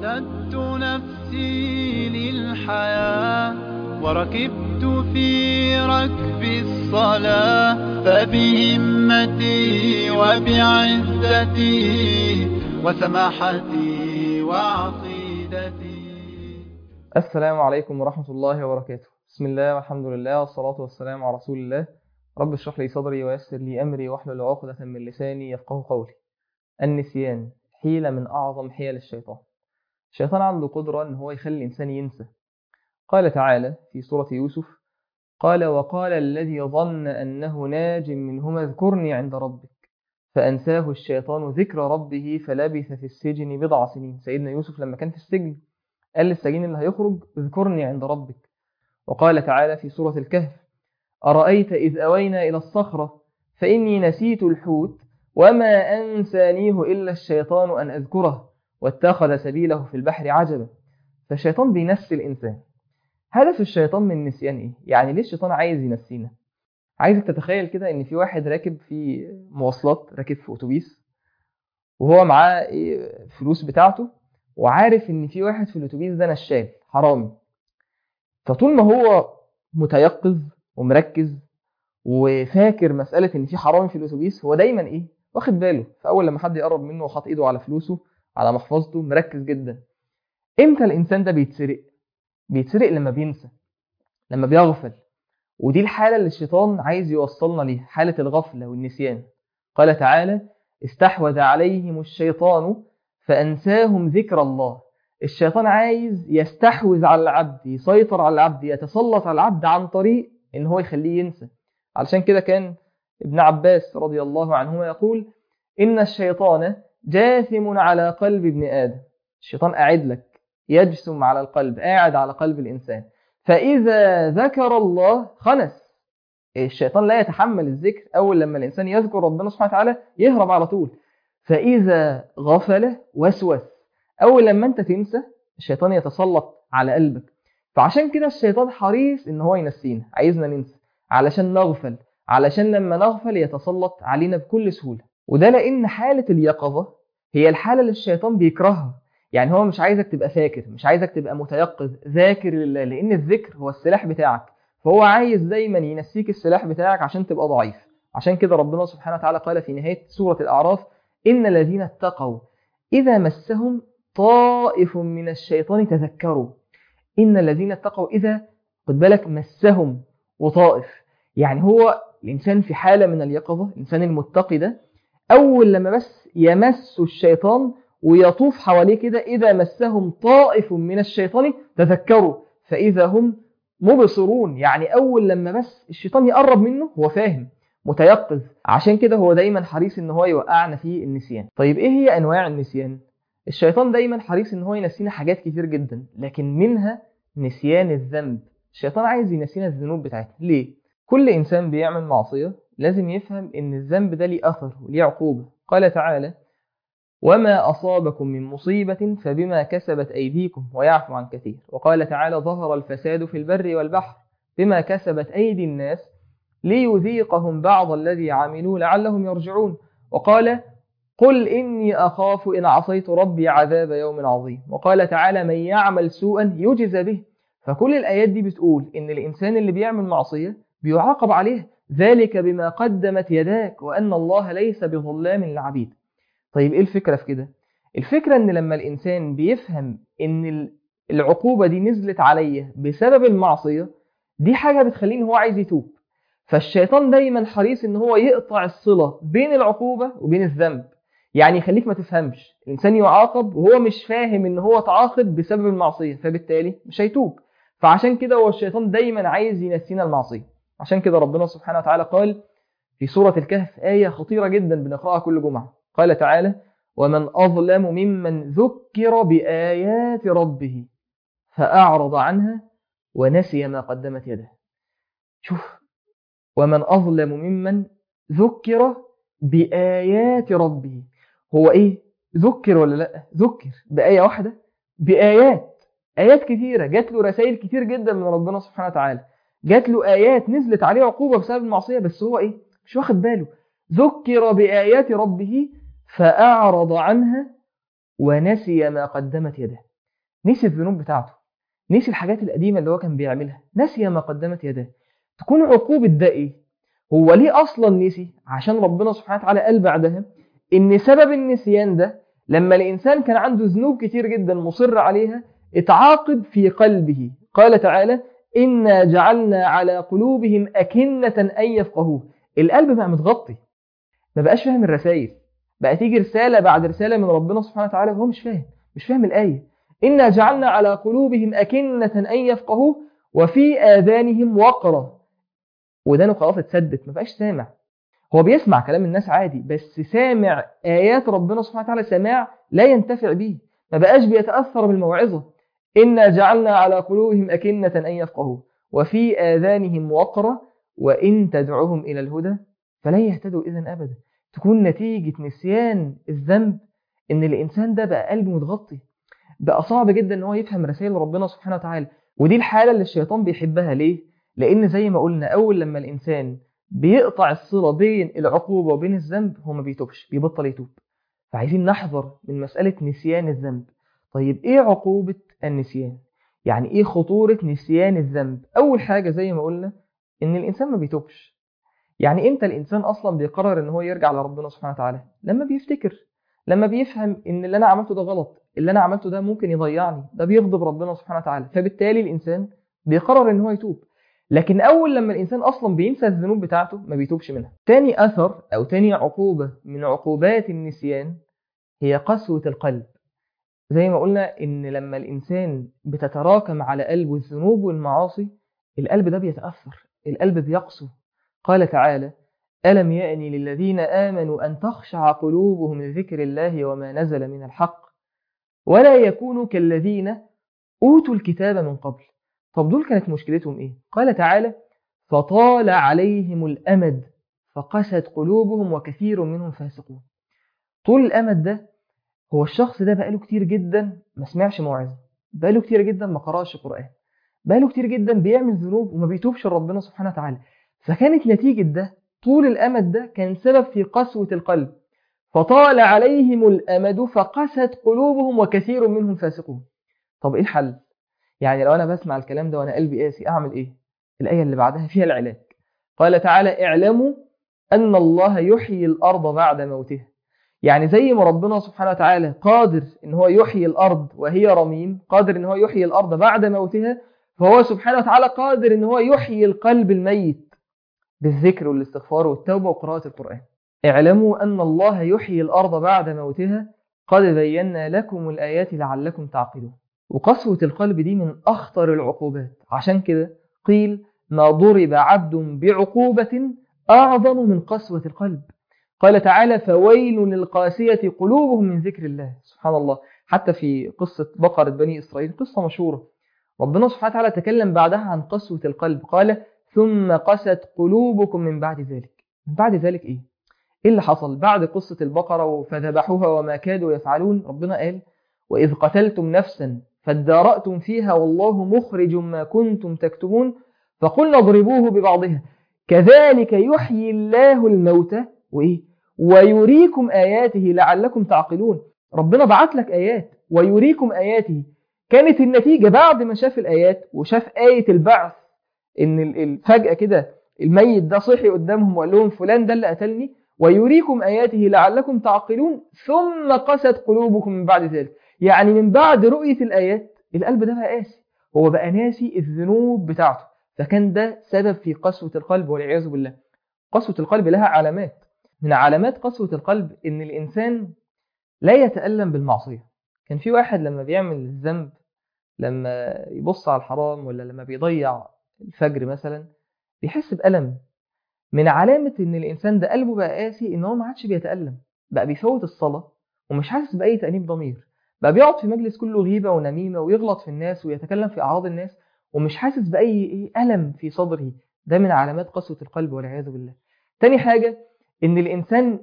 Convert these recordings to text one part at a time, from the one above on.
أعددت نفسي للحياة وركبت في ركب الصلاة فبهمتي وبعزتي وسماحتي وعقيدتي السلام عليكم ورحمة الله وبركاته بسم الله والحمد لله والصلاة والسلام على رسول الله رب اشرح لي صدري ويسر لي أمري واحلل عقدة من لساني يفقه قولي النسيان حيلة من أعظم حيل الشيطان الشيطان عنده قدرة أن هو يخلي الإنسان ينسى قال تعالى في سورة يوسف قال وقال الذي ظن أنه ناج منهما اذكرني عند ربك فأنساه الشيطان ذكر ربه فلبث في السجن بضع سنين سيدنا يوسف لما كان في السجن قال للسجين اللي هيخرج اذكرني عند ربك وقال تعالى في سورة الكهف أرأيت إذ أوينا إلى الصخرة فإني نسيت الحوت وما أنسانيه إلا الشيطان أن أذكره واتخذ سبيله في البحر عجبا فالشيطان بينسي الإنسان هدف الشيطان من النسيان إيه؟ يعني ليه الشيطان عايز ينسينا؟ عايزك تتخيل كده إن في واحد راكب في مواصلات راكب في أتوبيس وهو معاه إيه فلوس بتاعته وعارف إن في واحد في الأتوبيس ده نشال حرامي فطول ما هو متيقظ ومركز وفاكر مسألة إن في حرامي في الأتوبيس هو دايما إيه؟ واخد باله فأول لما حد يقرب منه وحاط إيده على فلوسه على محفظته مركز جدا إمتى الإنسان ده بيتسرق؟ بيتسرق لما بينسى لما بيغفل ودي الحالة اللي الشيطان عايز يوصلنا ليها حالة الغفلة والنسيان قال تعالى استحوذ عليهم الشيطان فأنساهم ذكر الله الشيطان عايز يستحوذ على العبد يسيطر على العبد يتسلط على العبد عن طريق ان هو يخليه ينسى علشان كده كان ابن عباس رضي الله عنهما يقول إن الشيطان جاثم على قلب ابن آدم الشيطان قاعد لك يجسم على القلب قاعد على قلب الإنسان فإذا ذكر الله خنس الشيطان لا يتحمل الذكر أول لما الإنسان يذكر ربنا سبحانه وتعالى يهرب على طول فإذا غفل وسوس أول لما أنت تنسى الشيطان يتسلط على قلبك فعشان كده الشيطان حريص إن هو ينسينا عايزنا ننسى علشان نغفل علشان لما نغفل يتسلط علينا بكل سهولة وده لأن حالة اليقظة هي الحالة اللي الشيطان بيكرهها يعني هو مش عايزك تبقى فاكر مش عايزك تبقى متيقظ ذاكر لله لأن الذكر هو السلاح بتاعك فهو عايز دايما ينسيك السلاح بتاعك عشان تبقى ضعيف عشان كده ربنا سبحانه وتعالى قال في نهاية سورة الأعراف إن الذين اتقوا إذا مسهم طائف من الشيطان تذكروا إن الذين اتقوا إذا خد بالك مسهم وطائف يعني هو الإنسان في حالة من اليقظة الإنسان المتقي ده أول لما بس يمس الشيطان ويطوف حواليه كده إذا مسهم طائف من الشيطان تذكروا فإذا هم مبصرون يعني أول لما بس الشيطان يقرب منه هو فاهم متيقظ عشان كده هو دايما حريص ان هو يوقعنا في النسيان طيب ايه هي انواع النسيان الشيطان دايما حريص ان هو ينسينا حاجات كتير جدا لكن منها نسيان الذنب الشيطان عايز ينسينا الذنوب بتاعتنا ليه كل انسان بيعمل معصيه لازم يفهم ان الذنب ده ليه اثر وليه عقوبه قال تعالى وما اصابكم من مصيبه فبما كسبت ايديكم ويعفو عن كثير وقال تعالى ظهر الفساد في البر والبحر بما كسبت ايدي الناس ليذيقهم بعض الذي عملوا لعلهم يرجعون وقال قل إني أخاف إن عصيت ربي عذاب يوم عظيم وقال تعالى من يعمل سوءا يجز به فكل الآيات دي بتقول إن الإنسان اللي بيعمل معصية بيعاقب عليها ذلك بما قدمت يداك وأن الله ليس بظلام للعبيد طيب إيه الفكرة في كده؟ الفكرة إن لما الإنسان بيفهم إن العقوبة دي نزلت عليا بسبب المعصية دي حاجة بتخليه إن هو عايز يتوب فالشيطان دايما حريص ان هو يقطع الصلة بين العقوبة وبين الذنب يعني يخليك ما تفهمش الانسان يعاقب وهو مش فاهم ان هو تعاقب بسبب المعصية فبالتالي مش هيتوب فعشان كده هو الشيطان دايما عايز ينسينا المعصية عشان كده ربنا سبحانه وتعالى قال في سورة الكهف آية خطيرة جدا بنقرأها كل جمعة قال تعالى ومن أظلم ممن ذكر بآيات ربه فأعرض عنها ونسي ما قدمت يده شوف ومن أظلم ممن ذكر بآيات ربه هو إيه؟ ذكر ولا لأ؟ ذكر بآية واحدة بآيات آيات كثيرة جات له رسائل كتير جدا من ربنا سبحانه وتعالى جات له آيات نزلت عليه عقوبة بسبب المعصية بس هو إيه؟ مش واخد باله ذكر بآيات ربه فأعرض عنها ونسي ما قدمت يده نسي الذنوب بتاعته نسي الحاجات القديمة اللي هو كان بيعملها نسي ما قدمت يداه تكون عقوبة ده إيه؟ هو ليه أصلا نسي؟ عشان ربنا سبحانه وتعالى قال بعدها إن سبب النسيان ده لما الإنسان كان عنده ذنوب كتير جدا مصر عليها اتعاقب في قلبه قال تعالى إنا جعلنا على قلوبهم أكنة أن يفقهوه القلب بقى متغطي ما بقاش فاهم الرسائل بقى تيجي رسالة بعد رسالة من ربنا سبحانه وتعالى وهو مش فاهم مش فاهم الآية إنا جعلنا على قلوبهم أكنة أن يفقهوه وفي آذانهم وقرا ودانه خلاص اتسدت ما بقاش سامع هو بيسمع كلام الناس عادي بس سامع آيات ربنا سبحانه وتعالى سماع لا ينتفع به ما بقاش بيتأثر بالموعظة إنا جعلنا على قلوبهم أكنة أن يفقهوه وفي آذانهم وقرا وإن تدعوهم إلى الهدى فلن يهتدوا إذا أبدا تكون نتيجة نسيان الذنب إن الإنسان ده بقى قلبه متغطي بقى صعب جدا إن هو يفهم رسائل ربنا سبحانه وتعالى ودي الحالة اللي الشيطان بيحبها ليه؟ لأن زي ما قلنا أول لما الإنسان بيقطع الصلة بين العقوبة وبين الذنب هو ما بيتوبش بيبطل يتوب فعايزين نحذر من مسألة نسيان الذنب طيب إيه عقوبة النسيان؟ يعني إيه خطورة نسيان الذنب؟ أول حاجة زي ما قلنا إن الإنسان ما بيتوبش يعني إمتى الإنسان أصلا بيقرر إن هو يرجع لربنا سبحانه وتعالى؟ لما بيفتكر لما بيفهم إن اللي أنا عملته ده غلط اللي أنا عملته ده ممكن يضيعني ده بيغضب ربنا سبحانه وتعالى فبالتالي الإنسان بيقرر إن هو يتوب لكن أول لما الإنسان أصلا بينسى الذنوب بتاعته ما بيتوبش منها تاني أثر أو تاني عقوبة من عقوبات النسيان هي قسوة القلب زي ما قلنا إن لما الإنسان بتتراكم على قلبه الذنوب والمعاصي القلب ده بيتأثر القلب بيقسو قال تعالى ألم يأني للذين آمنوا أن تخشع قلوبهم لذكر الله وما نزل من الحق ولا يكونوا كالذين أوتوا الكتاب من قبل طب دول كانت مشكلتهم إيه؟ قال تعالى فطال عليهم الأمد فقست قلوبهم وكثير منهم فاسقون طول الأمد ده هو الشخص ده بقاله كتير جدا ما سمعش موعظة بقاله كتير جدا ما قرأش قرآن بقاله كتير جدا بيعمل ذنوب وما بيتوبش لربنا سبحانه وتعالى فكانت نتيجة ده طول الأمد ده كان سبب في قسوة القلب فطال عليهم الأمد فقست قلوبهم وكثير منهم فاسقون طب إيه الحل؟ يعني لو أنا بسمع الكلام ده وأنا قلبي قاسي أعمل إيه؟ الآية اللي بعدها فيها العلاج قال تعالى اعلموا أن الله يحيي الأرض بعد موتها يعني زي ما ربنا سبحانه وتعالى قادر ان هو يحيي الارض وهي رميم قادر ان هو يحيي الارض بعد موتها فهو سبحانه وتعالى قادر ان هو يحيي القلب الميت بالذكر والاستغفار والتوبه وقراءه القران اعلموا ان الله يحيي الارض بعد موتها قد بينا لكم الايات لعلكم تعقلون وقسوه القلب دي من اخطر العقوبات عشان كده قيل ما ضرب عبد بعقوبه اعظم من قسوه القلب قال تعالى فويل للقاسية قلوبهم من ذكر الله سبحان الله حتى في قصة بقرة بني إسرائيل قصة مشهورة ربنا سبحانه وتعالى تكلم بعدها عن قسوة القلب قال ثم قست قلوبكم من بعد ذلك من بعد ذلك إيه؟ إيه اللي حصل بعد قصة البقرة فذبحوها وما كادوا يفعلون ربنا قال وإذ قتلتم نفسا فادارأتم فيها والله مخرج ما كنتم تكتمون فقلنا اضربوه ببعضها كذلك يحيي الله الموتى وإيه؟ ويريكم آياته لعلكم تعقلون ربنا بعت لك آيات ويريكم آياته كانت النتيجة بعد ما شاف الآيات وشاف آية البعث إن فجأة كده الميت ده صحي قدامهم وقال لهم فلان ده اللي قتلني ويريكم آياته لعلكم تعقلون ثم قست قلوبكم من بعد ذلك يعني من بعد رؤية الآيات القلب ده بقى قاسي هو بقى ناسي الذنوب بتاعته فكان ده سبب في قسوة القلب والعياذ بالله قسوة القلب لها علامات من علامات قسوة القلب إن الإنسان لا يتألم بالمعصية كان في واحد لما بيعمل الذنب لما يبص على الحرام ولا لما بيضيع الفجر مثلا بيحس بألم من علامة إن الإنسان ده قلبه بقى قاسي إن هو ما عادش بيتألم بقى بيفوت الصلاة ومش حاسس بأي تأنيب ضمير بقى بيقعد في مجلس كله غيبة ونميمة ويغلط في الناس ويتكلم في أعراض الناس ومش حاسس بأي ألم في صدره ده من علامات قسوة القلب والعياذ بالله تاني حاجة ان الانسان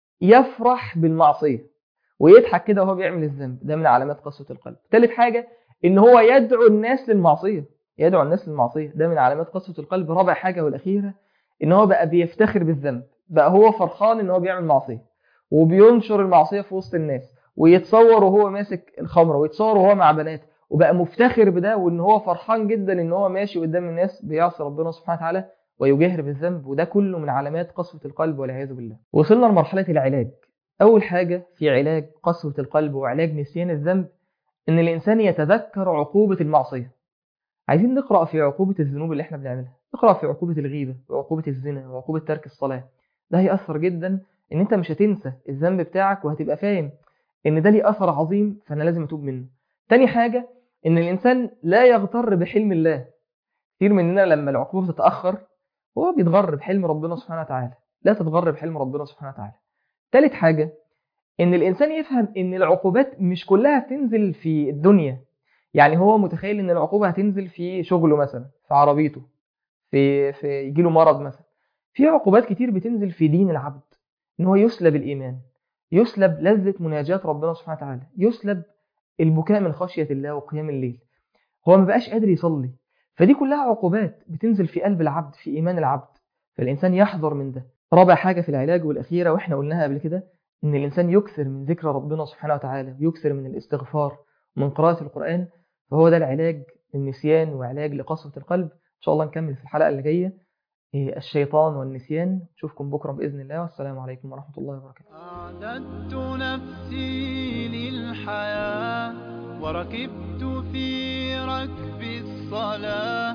يفرح بالمعصيه ويضحك كده وهو بيعمل الذنب ده من علامات قسوه القلب ثالث حاجه ان هو يدعو الناس للمعصيه يدعو الناس للمعصيه ده من علامات قسوه القلب رابع حاجه والاخيره ان هو بقى بيفتخر بالذنب بقى هو فرحان ان هو بيعمل معصيه وبينشر المعصيه في وسط الناس ويتصور وهو ماسك الخمره ويتصور وهو مع بنات وبقى مفتخر بده وان هو فرحان جدا ان هو ماشي قدام الناس بيعصي ربنا سبحانه وتعالى ويجاهر بالذنب وده كله من علامات قسوة القلب والعياذ بالله وصلنا لمرحلة العلاج أول حاجة في علاج قسوة القلب وعلاج نسيان الذنب إن الإنسان يتذكر عقوبة المعصية عايزين نقرأ في عقوبة الذنوب اللي احنا بنعملها نقرأ في عقوبة الغيبة وعقوبة الزنا وعقوبة ترك الصلاة ده هيأثر جدا إن أنت مش هتنسى الذنب بتاعك وهتبقى فاهم إن ده ليه أثر عظيم فأنا لازم أتوب منه تاني حاجة إن الإنسان لا يغتر بحلم الله كتير مننا لما العقوبة تتأخر هو بيتغر بحلم ربنا سبحانه وتعالى لا تتغر بحلم ربنا سبحانه وتعالى تالت حاجة ان الانسان يفهم ان العقوبات مش كلها بتنزل في الدنيا يعني هو متخيل ان العقوبة هتنزل في شغله مثلا في عربيته في في يجيله مرض مثلا في عقوبات كتير بتنزل في دين العبد ان هو يسلب الايمان يسلب لذة مناجاة ربنا سبحانه وتعالى يسلب البكاء من خشية الله وقيام الليل هو ما بقاش قادر يصلي فدي كلها عقوبات بتنزل في قلب العبد في إيمان العبد فالإنسان يحذر من ده رابع حاجة في العلاج والأخيرة وإحنا قلناها قبل كده إن الإنسان يكثر من ذكر ربنا سبحانه وتعالى يكثر من الاستغفار ومن قراءة القرآن فهو ده العلاج للنسيان وعلاج لقسوة القلب إن شاء الله نكمل في الحلقة اللي جاية الشيطان والنسيان نشوفكم بكرة بإذن الله والسلام عليكم ورحمة الله وبركاته أعددت نفسي للحياة وركبت في ركب الصلاة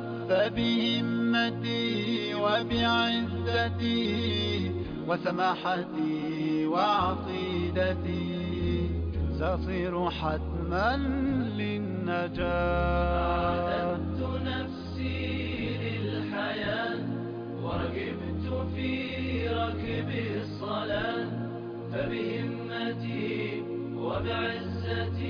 فبهمتي وبعزتي وسماحتي وعقيدتي سأصير حتما للنجاة أعددت نفسي للحياة وركبت في ركب الصلاة فبهمتي وبعزتي